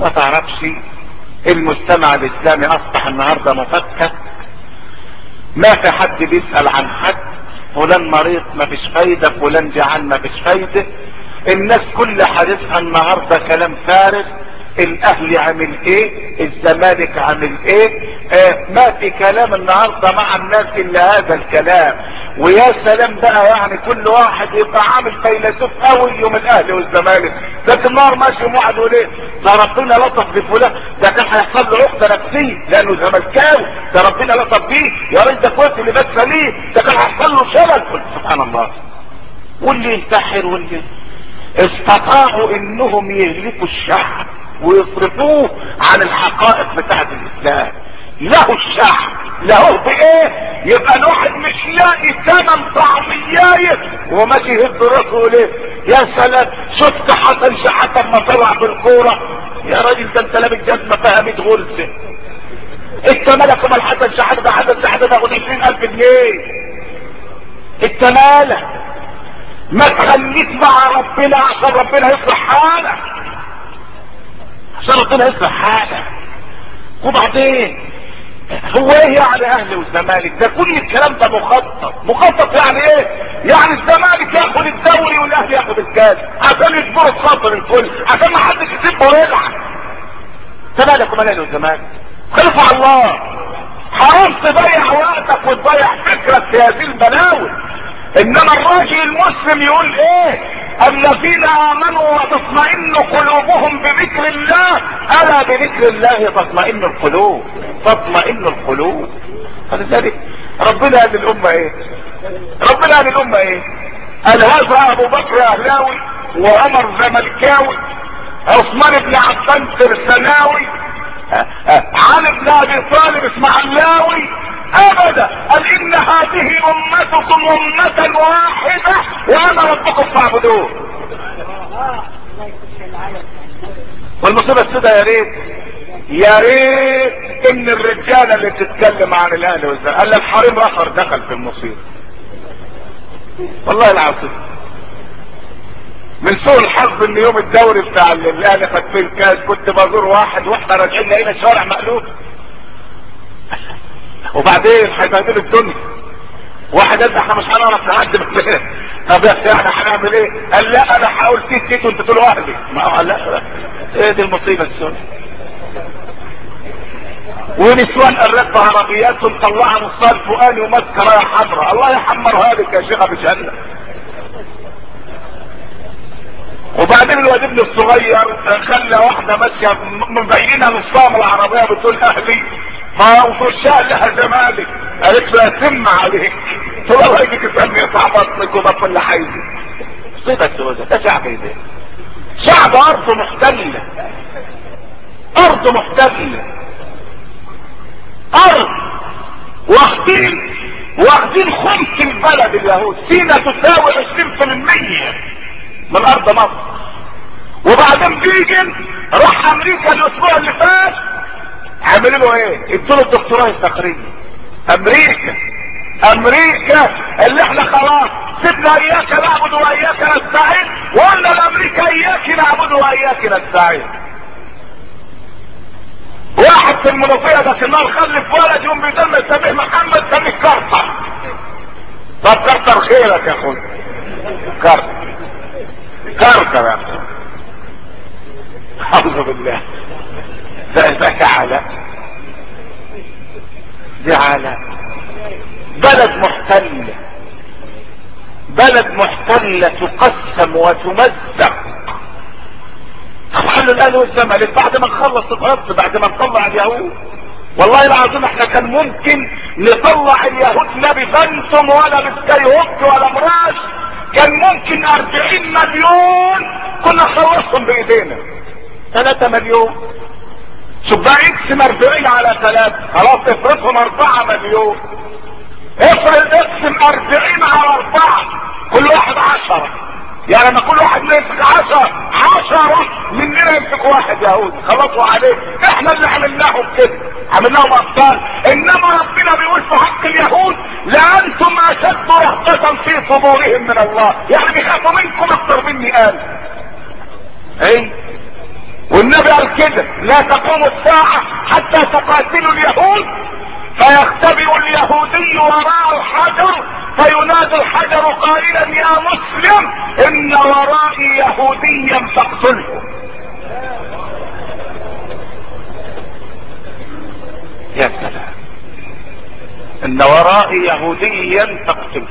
ما تعرفش المجتمع الاسلامي اصبح النهارده مفكك ما في حد بيسأل عن حد فلان مريض ما فيش فايدة فلان جعان ما فيش فايدة الناس كل حديثها النهاردة كلام فارغ الاهلي عامل ايه الزمالك عامل ايه آه ما في كلام النهاردة مع الناس الا هذا الكلام ويا سلام بقى يعني كل واحد يبقى عامل فيلسوف قوي يوم الاهلي والزمالك لكن النهار ماشي واحد يقول ايه ده ربنا لطف بفلان ده كان هيحصل له عقده نفسيه لانه زملكاوي ده ربنا لطف بيه يا ريت ده كويس اللي بس ليه ده كان هيحصل له شلل سبحان الله واللي ينتحر واللي استطاعوا انهم يهلكوا الشعب ويصرفوه عن الحقائق بتاعت الاسلام له الشعب له بايه يبقى الواحد مش لاقي ثمن طعميايه وماشي يهد راسه ليه يا سلام شفت حسن شحاته لما طلع بالكوره يا راجل ده انت لابس جزمه فيها 100 غرزه انت مالك امال حسن شحاته ده حسن شحاته ده 20000 جنيه انت مالك ما تخليك مع ربنا عشان ربنا يصلح حالك عشان ربنا يصلح حالك وبعدين هو ايه يعني اهلي والزمالك ده كل الكلام ده مخطط مخطط يعني ايه يعني الزمالك ياخد الدوري والاهلي ياخد الكاس عشان يجبروا خاطر الكل عشان ما حدش يسيب ورجع زمالك ومال اهلي والزمالك خلفوا على الله حرام تضيع وقتك وتضيع فكرك في هذه البلاوي انما الراجل المسلم يقول ايه الذين امنوا وتطمئن قلوبهم بذكر الله الا بذكر الله تطمئن القلوب تطمئن القلوب فلذلك ربنا قال للامه ايه ربنا قال للامه ايه قال هذا ابو بكر اهلاوي وعمر زملكاوي عثمان بن عفان ترسناوي علي بن ابي طالب اسماعيلاوي ابدا قال ان هذه امتكم امة واحدة وانا ربكم فاعبدون والمصيبة السوداء يا ريت يا ريت ان الرجالة اللي تتكلم عن الاهل والزمالك قال الحريم اخر دخل في المصيبة والله العظيم من سوء الحظ ان يوم الدوري بتاع الاهلي خد فيه الكاس كنت بزور واحد واحنا راجعين لقينا الشارع مقلوب وبعدين هيبهدلوا الدنيا واحد قال احنا مش هنعرف نعدي بالليل طب يعني هنعمل ايه؟ قال لا انا هقول تيت تيت وانت تقولوا اهلي ما هو قال لا ايه دي المصيبه السوداء ونسوان قربت عربيات مطلعه نصها الفؤاني وماسكه رايه حمراء الله يحمرها لك يا شيخ ابو جهنم وبعدين الواد ابن الصغير خلى واحدة ماشية مبينة نصها من العربية بتقول اهلي فوشها لها زمالك قالت له اتم عليك قلت له الله يجيك تسألني يطلع بطنك وبطن اللي حيزي صيغة سوداء ده شعب ايه ده شعب ارضه محتلة ارضه محتلة ارض واخدين واخدين خمس البلد اليهود سينا تساوي 20% من ارض مصر وبعدين بيجي راح امريكا الاسبوع اللي فات عملوا له ايه ادوا له الدكتوراه التقريبي امريكا امريكا اللي احنا خلاص سيبنا اياك نعبد واياك نستعين وقلنا لامريكا اياك نعبد واياك نستعين واحد في المنوفيه ده كمان خلف ولد يوم بيدل سميه محمد سميه كرتر طب كرتر خيرك يا اخوي كرتر كركر يا اخي اعوذ بالله ده جعل جعل بلد محتلة بلد محتلة تقسم وتمزق خلوا الان والزمالك بعد ما نخلص الارض بعد ما نطلع اليهود والله العظيم احنا كان ممكن نطلع اليهود لا بفنتم ولا بسكايهوك ولا مراش كان ممكن اربعين مليون كنا خلصهم بايدينا ثلاثة مليون شوف بقى اقسم اربعين على ثلاثة خلاص افرضهم اربعة مليون افرض اقسم اربعين على اربعة كل واحد عشرة يعني لما كل واحد يمسك عشرة عشرة مننا يمسك واحد يهودي خلصوا عليه احنا اللي عملناهم كده عملناهم ابطال انما ربنا بيقول في حق اليهود لانتم اشد رهبة في صدورهم من الله يعني بيخافوا منكم اكتر مني قال ايه والنبي قال كده لا تقوم الساعة حتى تقاتلوا اليهود فيختبئ اليهودي وراء الحجر فينادي الحجر قائلا يا مسلم ان ورائي يهوديا فاقتله يا سلام ان ورائي يهوديا فاقتله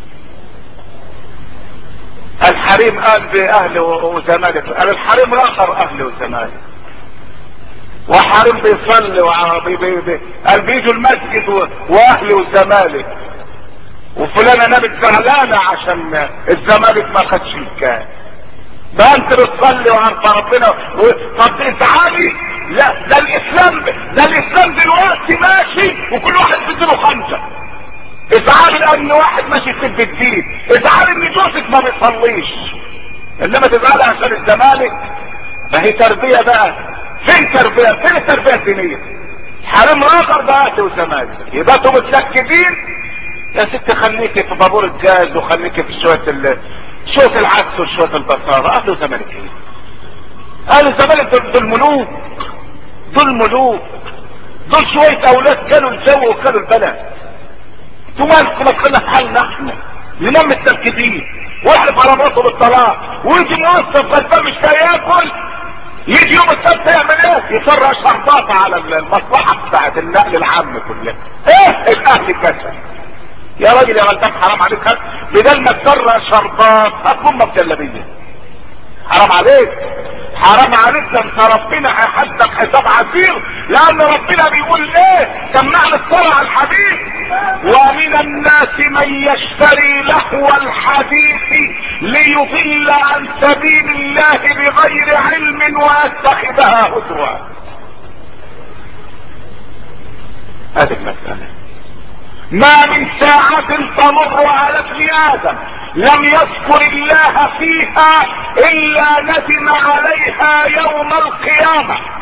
الحريم قال باهل وزمالك قال الحريم اخر اهل وزمالك وحريم بيصلي وعربي بي بي قال بيجوا المسجد واهل والزمالك وفلانه نامت زعلانه عشان الزمالك ما خدش الكاس ده انت بتصلي وعارفه ربنا و... طب ازعالي لا ده الاسلام ده الاسلام دلوقتي ماشي وكل واحد بيديله خمسه ازعال لان واحد ماشي في الدين ازعال ان جوزك ما بيصليش انما تزعل عشان الزمالك ما هي تربيه بقى فين تربيه فين التربيه الدينيه حرام راغر بقى وزمالك يبقى انتوا متسكتين يا ست خليكي في بابور الجاز وخليكي في شويه ال... شويه العدس وشويه البصاره اهل وزمالك ايه اهل الزمالك دول, دول ملوك دول ملوك دول شويه اولاد كانوا الجو وكانوا البلد انتوا مالكم ما تخلنا في حالنا احنا ننام متسكتين واحلف على مراته بالطلاق ويجي موظف غلبان مش ياكل يجي يوم السبت يعمل ايه يفرع شرطات على المصلحه بتاعت النقل العام كلها ايه الاهل كسر يا راجل يا غلبان حرام عليك هات بدل ما تفرع شرطات هات امك جلابيه حرام عليك حرام عليك ده انت ربنا هيحاسبك حساب عسير لان ربنا بيقول ايه سمعنا الصلاة على الحديث ومن الناس من يشتري لهو الحديث ليضل عن سبيل الله بغير علم ويتخذها هدوا هذه المسألة ما من ساعة تمر على ابن ادم لم يذكر الله فيها الا ندم عليها يوم القيامة